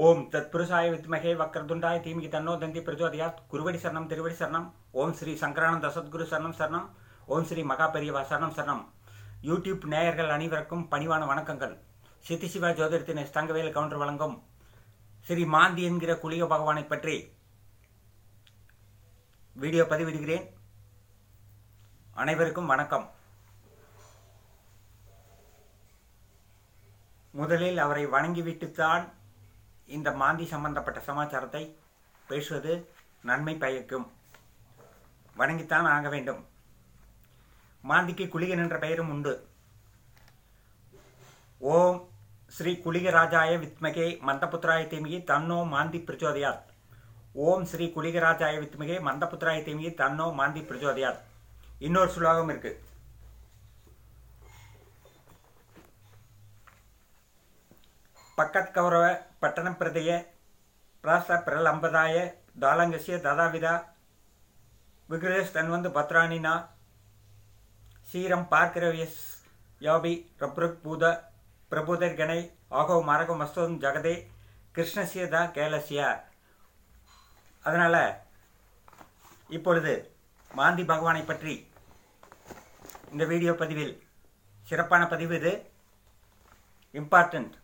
ஓம் தத்புருஷாய வித்மகே வக்ரதுண்டாய தீமிகி தன்னோ தந்தி பிரச்சோதயாத் குருவடி சரணம் திருவடி சரணம் ஓம் ஸ்ரீ சங்கரானந்த சத்குரு சரணம் சரணம் ஓம் ஸ்ரீ மகா பெரியவா சரணம் சரணம் யூடியூப் நேயர்கள் அனைவருக்கும் பணிவான வணக்கங்கள் சித்தி சிவா ஜோதிடத்தின் தங்கவேல் கவுண்டர் வழங்கும் ஸ்ரீ மாந்தி என்கிற குளிக பகவானை பற்றி வீடியோ பதிவிடுகிறேன் அனைவருக்கும் வணக்கம் முதலில் அவரை வணங்கிவிட்டுத்தான் இந்த மாந்தி சம்பந்தப்பட்ட சமாச்சாரத்தை பேசுவது நன்மை பயக்கும் வணங்கித்தான் ஆக வேண்டும் மாந்திக்கு குளிகன் என்ற பெயரும் உண்டு ஓம் ஸ்ரீ குளிகராஜாய வித்மகே மந்தபுத்திராய தீமிகி தன்னோ மாந்தி பிரச்சோதயாத் ஓம் ஸ்ரீ குளிகராஜாய வித்மகே மந்தபுத்திராய தீமிகி தன்னோ மாந்தி பிரச்சோதயாத் இன்னொரு சுலோகம் இருக்கு பக்கத்கௌரவ பட்டணம் பிரதய பிராச பிரலம்பதாய தாளங்கசிய ததாவிதா விக்ரேஷ் தன்வந்து பத்ராணினா சீரம் பார்க்கிறவியஸ் யோபி ரப்ருக் பூத பிரபுதர்கணை ஆகோ மரகம் மஸ்தோம் ஜகதே கிருஷ்ணசிய த கேலசிய அதனால் இப்பொழுது மாந்தி பகவானை பற்றி இந்த வீடியோ பதிவில் சிறப்பான பதிவு இது இம்பார்ட்டன்ட்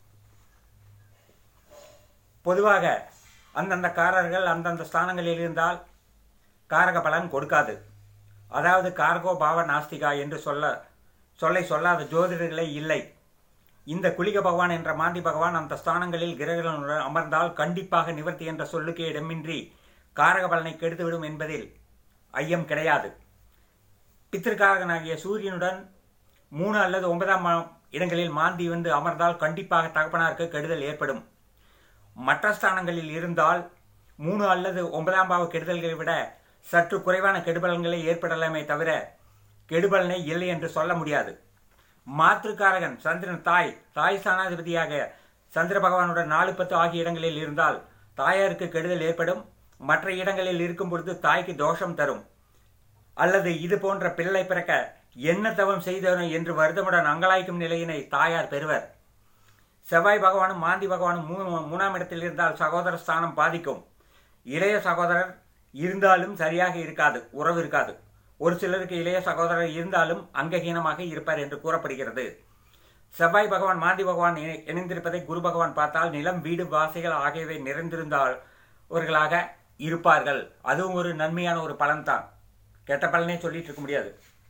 பொதுவாக அந்தந்த காரர்கள் அந்தந்த ஸ்தானங்களில் இருந்தால் காரக பலன் கொடுக்காது அதாவது கார்கோ பாவ நாஸ்திகா என்று சொல்ல சொல்லை சொல்லாத ஜோதிடர்களே இல்லை இந்த குளிக பகவான் என்ற மாந்தி பகவான் அந்த ஸ்தானங்களில் கிரகங்களுடன் அமர்ந்தால் கண்டிப்பாக நிவர்த்தி என்ற சொல்லுக்கு இடமின்றி காரக பலனை கெடுத்துவிடும் என்பதில் ஐயம் கிடையாது பித்திருக்காரகனாகிய சூரியனுடன் மூணு அல்லது ஒன்பதாம் இடங்களில் மாந்தி வந்து அமர்ந்தால் கண்டிப்பாக தகப்பனாருக்கு கெடுதல் ஏற்படும் மற்ற ஸ்தானங்களில் இருந்தால் மூணு அல்லது ஒன்பதாம் பாவ கெடுதல்களை விட சற்று குறைவான கெடுபலன்களை ஏற்படலாமே தவிர கெடுபலனை இல்லை என்று சொல்ல முடியாது மாற்றுக்காரகன் சந்திரன் தாய் தாய் ஸ்தானாதிபதியாக சந்திர பகவானுடன் நாலு பத்து ஆகிய இடங்களில் இருந்தால் தாயாருக்கு கெடுதல் ஏற்படும் மற்ற இடங்களில் இருக்கும் பொழுது தாய்க்கு தோஷம் தரும் அல்லது இது போன்ற பிள்ளை பிறக்க என்ன தவம் செய்தவனோ என்று வருத்தமுடன் அங்கலாய்க்கும் நிலையினை தாயார் பெறுவர் செவ்வாய் பகவானும் மாந்தி பகவானும் மூ மூணாம் இடத்தில் இருந்தால் சகோதர ஸ்தானம் பாதிக்கும் இளைய சகோதரர் இருந்தாலும் சரியாக இருக்காது உறவு இருக்காது ஒரு சிலருக்கு இளைய சகோதரர் இருந்தாலும் அங்கஹீனமாக இருப்பார் என்று கூறப்படுகிறது செவ்வாய் பகவான் மாந்தி பகவான் இணைந்திருப்பதை குரு பகவான் பார்த்தால் நிலம் வீடு வாசைகள் ஆகியவை நிறைந்திருந்தால் இருப்பார்கள் அதுவும் ஒரு நன்மையான ஒரு பலன் தான் கெட்ட பலனே சொல்லிட்டு இருக்க முடியாது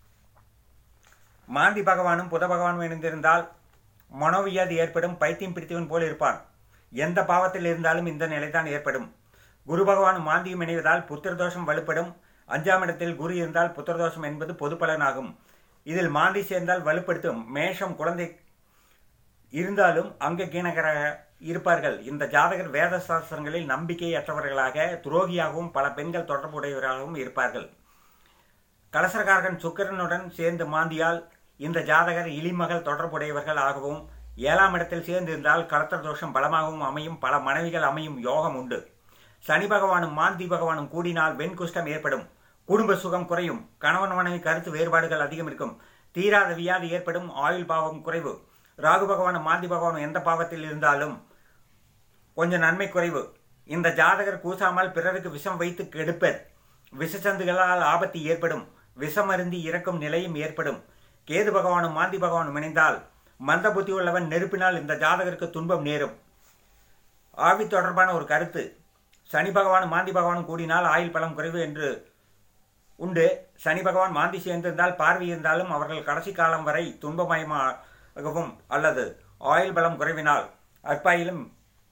மாந்தி பகவானும் புத பகவானும் இணைந்திருந்தால் மனோவியாதி ஏற்படும் பைத்தியம் பிடித்தவன் போல் இருப்பான் எந்த பாவத்தில் இருந்தாலும் இந்த நிலைதான் ஏற்படும் குரு பகவான் மாந்தியும் இணைவதால் புத்திரதோஷம் வலுப்படும் அஞ்சாம் இடத்தில் குரு இருந்தால் புத்திரதோஷம் என்பது பொது பலனாகும் இதில் மாந்தி சேர்ந்தால் வலுப்படுத்தும் மேஷம் குழந்தை இருந்தாலும் அங்க கீனகர இருப்பார்கள் இந்த ஜாதகர் வேத சாஸ்திரங்களில் நம்பிக்கையற்றவர்களாக துரோகியாகவும் பல பெண்கள் தொடர்புடையவராகவும் இருப்பார்கள் கலசரகாரகன் சுக்கரனுடன் சேர்ந்து மாந்தியால் இந்த ஜாதகர் இளிமகள் தொடர்புடையவர்கள் ஆகவும் ஏழாம் இடத்தில் சேர்ந்திருந்தால் கலத்தர் தோஷம் பலமாகவும் அமையும் பல மனைவிகள் அமையும் யோகம் உண்டு சனி பகவானும் மாந்தி பகவானும் கூடினால் வெண்குஷ்டம் ஏற்படும் குடும்ப சுகம் குறையும் கணவன் மனைவி கருத்து வேறுபாடுகள் அதிகம் இருக்கும் தீராத வியாதி ஏற்படும் ஆயுள் பாவம் குறைவு ராகு பகவானும் மாந்தி பகவானும் எந்த பாவத்தில் இருந்தாலும் கொஞ்சம் நன்மை குறைவு இந்த ஜாதகர் கூசாமல் பிறருக்கு விஷம் வைத்து கெடுப்பர் விஷச்சந்துகளால் ஆபத்து ஏற்படும் விஷமருந்தி இறக்கும் நிலையும் ஏற்படும் கேது பகவானும் மாந்தி பகவானும் இணைந்தால் மந்த புத்தி உள்ளவன் நெருப்பினால் இந்த ஜாதகருக்கு துன்பம் நேரும் ஆவி தொடர்பான ஒரு கருத்து சனி பகவானும் மாந்தி பகவானும் கூடினால் ஆயுள் பலம் குறைவு என்று உண்டு சனி பகவான் மாந்தி சேர்ந்திருந்தால் பார்வை இருந்தாலும் அவர்கள் கடைசி காலம் வரை துன்பமயமாகவும் அல்லது ஆயுள் பலம் குறைவினால் அற்பாயிலும்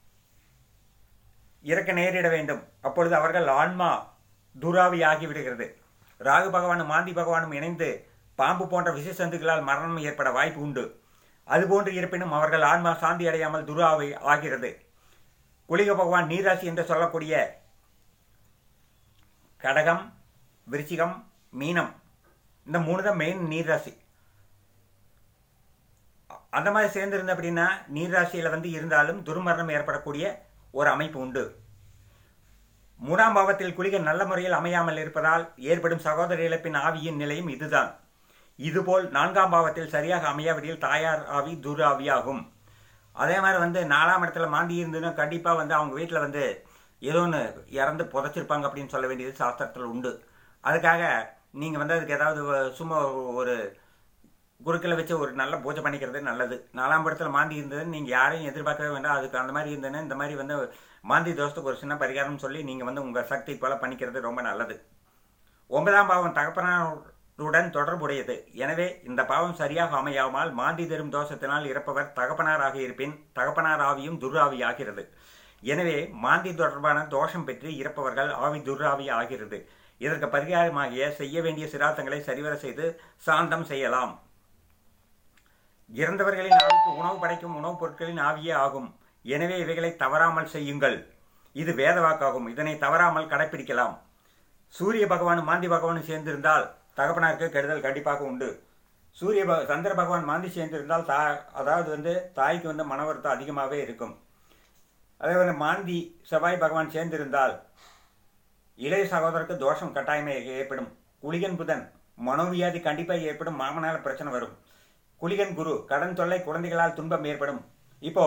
இறக்க நேரிட வேண்டும் அப்பொழுது அவர்கள் ஆன்மா துராவி ஆகிவிடுகிறது ராகு பகவானும் மாந்தி பகவானும் இணைந்து பாம்பு போன்ற விசேஷந்துகளால் மரணம் ஏற்பட வாய்ப்பு உண்டு அதுபோன்று இருப்பினும் அவர்கள் ஆன்மா சாந்தி அடையாமல் துராவை ஆகிறது குளிக பகவான் நீராசி என்று சொல்லக்கூடிய கடகம் விருச்சிகம் மீனம் இந்த மூணு தான் மெயின் நீர்ராசி அந்த மாதிரி சேர்ந்திருந்த அப்படின்னா நீர்ராசியில் வந்து இருந்தாலும் துர்மரணம் ஏற்படக்கூடிய ஒரு அமைப்பு உண்டு மூணாம் பாவத்தில் குளிக நல்ல முறையில் அமையாமல் இருப்பதால் ஏற்படும் சகோதர இழப்பின் ஆவியின் நிலையும் இதுதான் இதுபோல் நான்காம் பாவத்தில் சரியாக அமையாவிடில் தாயார் ஆவி துர் ஆவியாகும் அதே மாதிரி வந்து நாலாம் இடத்துல மாந்தி இருந்ததுன்னா கண்டிப்பாக வந்து அவங்க வீட்டில் வந்து ஏதோ ஒன்று இறந்து புதைச்சிருப்பாங்க அப்படின்னு சொல்ல வேண்டியது சாஸ்திரத்தில் உண்டு அதுக்காக நீங்கள் வந்து அதுக்கு ஏதாவது வ- சும்மா ஒரு குருக்களை வச்சு ஒரு நல்ல பூஜை பண்ணிக்கிறது நல்லது நாலாம் இடத்துல மாந்தி இருந்ததுன்னு நீங்கள் யாரையும் எதிர்பார்க்கவே வேண்டாம் அதுக்கு அந்த மாதிரி இருந்ததுன்னா இந்த மாதிரி வந்து மாந்தி தோஷத்துக்கு ஒரு சின்ன பரிகாரம்னு சொல்லி நீங்கள் வந்து உங்கள் சக்தி போல பண்ணிக்கிறது ரொம்ப நல்லது ஒன்பதாம் பாவம் தகப்பனாருடன் தொடர்புடையது எனவே இந்த பாவம் சரியாக அமையாமல் மாந்தி தரும் தோஷத்தினால் இறப்பவர் தகப்பனாராக இருப்பின் தகப்பனார் ஆவியும் துர்ஆவி ஆகிறது எனவே மாந்தி தொடர்பான தோஷம் பெற்று இறப்பவர்கள் ஆவி துர்ஆவி ஆகிறது இதற்கு பரிகாரமாகிய செய்ய வேண்டிய சிராத்தங்களை சரிவர செய்து சாந்தம் செய்யலாம் இறந்தவர்களின் ஆவிக்கு உணவு படைக்கும் உணவுப் பொருட்களின் ஆவியே ஆகும் எனவே இவைகளை தவறாமல் செய்யுங்கள் இது வேத வாக்காகும் இதனை தவறாமல் கடைப்பிடிக்கலாம் சூரிய பகவானும் மாந்தி பகவானும் சேர்ந்திருந்தால் தகப்பனாருக்கு கெடுதல் கண்டிப்பாக உண்டு சூரிய பக சந்திர பகவான் மாந்தி சேர்ந்திருந்தால் தா அதாவது வந்து தாய்க்கு வந்து மன வருத்தம் அதிகமாகவே இருக்கும் அதே போல மாந்தி செவ்வாய் பகவான் சேர்ந்திருந்தால் இளைய சகோதரருக்கு தோஷம் கட்டாயமே ஏற்படும் குளிகன் புதன் மனோவியாதி கண்டிப்பாக ஏற்படும் மாமனால பிரச்சனை வரும் குளிகன் குரு கடன் தொல்லை குழந்தைகளால் துன்பம் ஏற்படும் இப்போ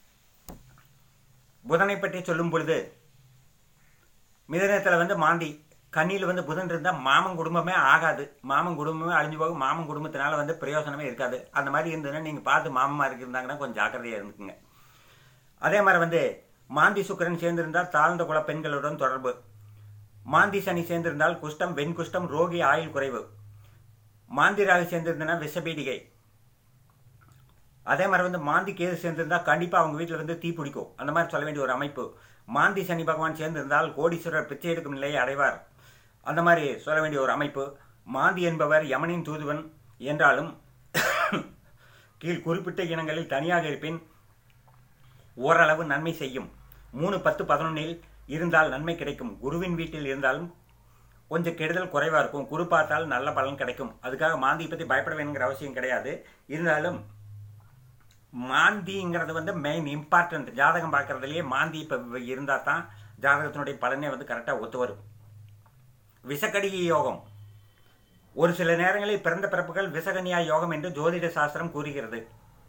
புதனை பற்றி சொல்லும் பொழுது மிதனத்தில் வந்து மாந்தி கண்ணியில் வந்து புதன் இருந்தால் மாமன் குடும்பமே ஆகாது மாமன் குடும்பமே அழிஞ்சு போகும் மாமன் குடும்பத்தினால வந்து பிரயோஜனமே இருக்காது அந்த மாதிரி இருந்ததுன்னா நீங்கள் பார்த்து மாமமா இருந்தாங்கன்னா கொஞ்சம் ஜாக்கிரதையாக இருந்துக்குங்க அதே மாதிரி வந்து மாந்தி சுக்கிரன் சேர்ந்திருந்தால் தாழ்ந்த குல பெண்களுடன் தொடர்பு மாந்தி சனி சேர்ந்திருந்தால் குஷ்டம் வெண்குஷ்டம் ரோகி ஆயுள் குறைவு மாந்தி ராகு சேர்ந்திருந்தனா விஷபீடிகை அதே மாதிரி வந்து மாந்தி கேது சேர்ந்திருந்தா கண்டிப்பாக அவங்க வீட்டில் வந்து தீ பிடிக்கும் அந்த மாதிரி சொல்ல வேண்டிய ஒரு அமைப்பு மாந்தி சனி பகவான் சேர்ந்திருந்தால் கோடீஸ்வரர் பிச்சை எடுக்கும் நிலையை அடைவார் அந்த மாதிரி சொல்ல வேண்டிய ஒரு அமைப்பு மாந்தி என்பவர் யமனின் தூதுவன் என்றாலும் கீழ் குறிப்பிட்ட இனங்களில் தனியாக இருப்பின் ஓரளவு நன்மை செய்யும் மூணு பத்து பதினொன்னில் இருந்தால் நன்மை கிடைக்கும் குருவின் வீட்டில் இருந்தாலும் கொஞ்சம் கெடுதல் குறைவாக இருக்கும் குரு பார்த்தால் நல்ல பலன் கிடைக்கும் அதுக்காக மாந்தியை பற்றி பயப்பட வேணுங்கிற அவசியம் கிடையாது இருந்தாலும் மாந்திங்கிறது வந்து மெயின் இம்பார்ட்டன்ட் ஜாதகம் பார்க்கறதுலயே மாந்தி இப்போ இருந்தால் தான் ஜாதகத்தினுடைய பலனே வந்து கரெக்டாக ஒத்து வரும் விஷக்கடிகை யோகம் ஒரு சில நேரங்களில் பிறந்த பிறப்புகள் விஷகன்யா யோகம் என்று ஜோதிட சாஸ்திரம் கூறுகிறது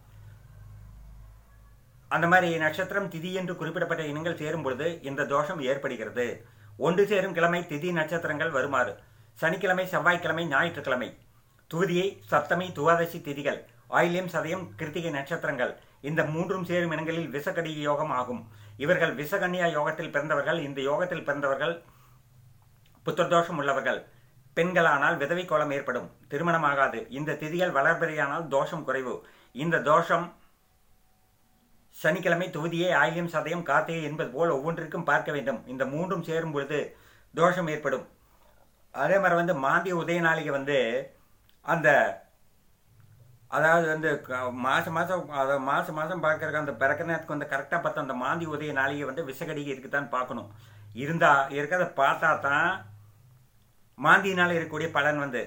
அந்த மாதிரி நட்சத்திரம் திதி என்று குறிப்பிடப்பட்ட இனங்கள் சேரும் பொழுது இந்த தோஷம் ஏற்படுகிறது ஒன்று சேரும் கிழமை திதி நட்சத்திரங்கள் வருமாறு சனிக்கிழமை செவ்வாய்க்கிழமை ஞாயிற்றுக்கிழமை துதியை சப்தமி துவாதசி திதிகள் ஆயில்யம் சதயம் கிருத்திகை நட்சத்திரங்கள் இந்த மூன்றும் சேரும் இனங்களில் விஷக்கடி யோகம் ஆகும் இவர்கள் விஷகன்யா யோகத்தில் பிறந்தவர்கள் இந்த யோகத்தில் பிறந்தவர்கள் புத்திரதோஷம் உள்ளவர்கள் பெண்களானால் விதவை கோலம் ஏற்படும் திருமணமாகாது இந்த திதிகள் வளர்பிறையானால் தோஷம் குறைவு இந்த தோஷம் சனிக்கிழமை தொகுதியை ஆயிலியம் சதயம் கார்த்திகை என்பது போல் ஒவ்வொன்றிற்கும் பார்க்க வேண்டும் இந்த மூன்றும் சேரும் பொழுது தோஷம் ஏற்படும் அதே மாதிரி வந்து மாந்திய உதய நாளிகை வந்து அந்த அதாவது வந்து க- மாசம் மாசம் அதாவது மாசம் மாசம் பார்க்கறக்கு அந்த பிறக்க நேரத்துக்கு வந்து கரெக்டாக பார்த்து அந்த மாந்தி உதய நாளிகை வந்து விஷகடிகை இருக்குதான்னு பார்க்கணும் இருந்தா இருக்கிறத பார்த்தா தான் மாந்தியினால் இருக்கக்கூடிய பலன் வந்து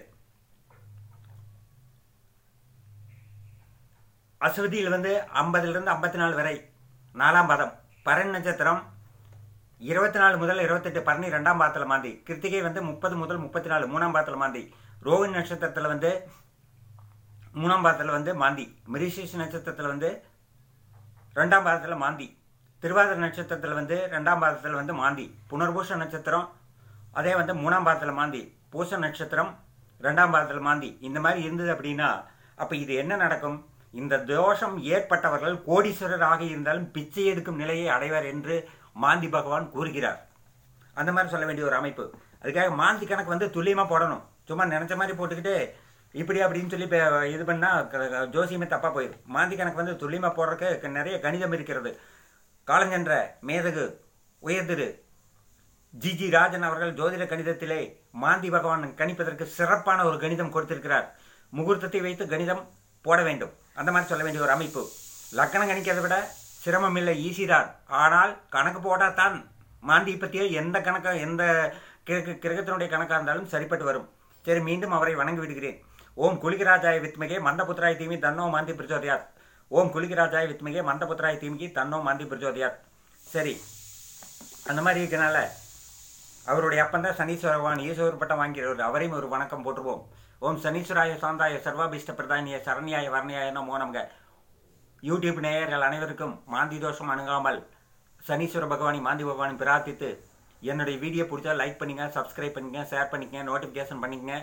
அசுவதியில் வந்து ஐம்பதுலேருந்து ஐம்பத்தி நாலு வரை நாலாம் பாதம் பரண் நட்சத்திரம் இருபத்தி நாலு முதல் இருபத்தெட்டு பரணி ரெண்டாம் பாதத்தில் மாந்தி கிருத்திகை வந்து முப்பது முதல் முப்பத்தி நாலு மூணாம் பாதத்தில் மாந்தி ரோஹிணி நட்சத்திரத்தில் வந்து மூணாம் பாதத்தில் வந்து மாந்தி மிரிசீஷ் நட்சத்திரத்தில் வந்து ரெண்டாம் பாதத்தில் மாந்தி திருவாதிரை நட்சத்திரத்தில் வந்து ரெண்டாம் பாதத்தில் வந்து மாந்தி புனர்பூச நட்சத்திரம் அதே வந்து மூணாம் பாதத்தில் மாந்தி பூச நட்சத்திரம் ரெண்டாம் பாதத்தில் மாந்தி இந்த மாதிரி இருந்தது அப்படின்னா அப்போ இது என்ன நடக்கும் இந்த தோஷம் ஏற்பட்டவர்கள் கோடீஸ்வரராக இருந்தாலும் பிச்சை எடுக்கும் நிலையை அடைவர் என்று மாந்தி பகவான் கூறுகிறார் அந்த மாதிரி சொல்ல வேண்டிய ஒரு அமைப்பு அதுக்காக மாந்தி கணக்கு வந்து துல்லியமாக போடணும் சும்மா நினச்ச மாதிரி போட்டுக்கிட்டு இப்படி அப்படின்னு சொல்லி இப்போ இது பண்ணால் ஜோசியமே தப்பாக போயிடும் மாந்தி கணக்கு வந்து துல்லியமாக போடுறதுக்கு நிறைய கணிதம் இருக்கிறது காலஞ்சென்ற மேதகு உயர்திரு ஜி ஜி ராஜன் அவர்கள் ஜோதிட கணிதத்திலே மாந்தி பகவான் கணிப்பதற்கு சிறப்பான ஒரு கணிதம் கொடுத்திருக்கிறார் முகூர்த்தத்தை வைத்து கணிதம் போட வேண்டும் அந்த மாதிரி சொல்ல வேண்டிய ஒரு அமைப்பு லக்கணம் கணிக்கிறதை விட சிரமம் இல்லை ஈஸி தான் ஆனால் கணக்கு போட்டால் தான் மாந்தி பற்றிய எந்த கணக்க எந்த கிரக கிரகத்தினுடைய கணக்காக இருந்தாலும் சரிப்பட்டு வரும் சரி மீண்டும் அவரை வணங்கி விடுகிறேன் ஓம் குலிகராஜாய வித்மகே மந்தபுத்திராய தீமி தன்னோ மாந்தி பிரச்சோதயாத் ஓம் குலிகராஜாய வித்மகே மந்தபுத்திராய தீமிக்கு தன்னோ மாந்தி பிரச்சோதயாத் சரி அந்த மாதிரி இருக்கனால அவருடைய அப்பன் தான் சனீஸ்வர பகவான் ஈஸ்வர பட்டம் வாங்கிறவர் அவரையும் ஒரு வணக்கம் போட்டுருவோம் ஓம் சனீஸ்வராய சாந்தாய சர்வாபிஷ்ட பிரதானிய சரண்யாய வர்ணியாய நமோ நமக யூடியூப் நேயர்கள் அனைவருக்கும் மாந்தி தோஷம் அணுகாமல் சனீஸ்வர பகவானி மாந்தி பகவானி பிரார்த்தித்து என்னுடைய வீடியோ பிடிச்சா லைக் பண்ணுங்க சப்ஸ்கிரைப் பண்ணுங்க ஷேர் பண்ணிக்கங்க நோட்டிஃபிகேஷன் பண்ணிக்கங்க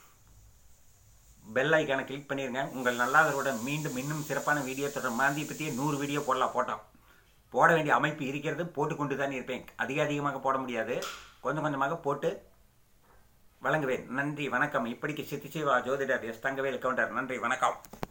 பெல் ஐக்கானை கிளிக் பண்ணிடுங்க உங்கள் நல்லாதவரோட மீண்டும் இன்னும் சிறப்பான வீடியோ தொடர் மாந்தியை பற்றியே நூறு வீடியோ போடலாம் போட்டோம் போட வேண்டிய அமைப்பு இருக்கிறது போட்டுக்கொண்டு தான் இருப்பேன் அதிக அதிகமாக போட முடியாது கொஞ்சம் கொஞ்சமாக போட்டு வழங்குவேன் நன்றி வணக்கம் இப்படிக்கு சித்திசிவா ஜோதிடர் எஸ் தங்கவேல் கவுண்டர் நன்றி வணக்கம்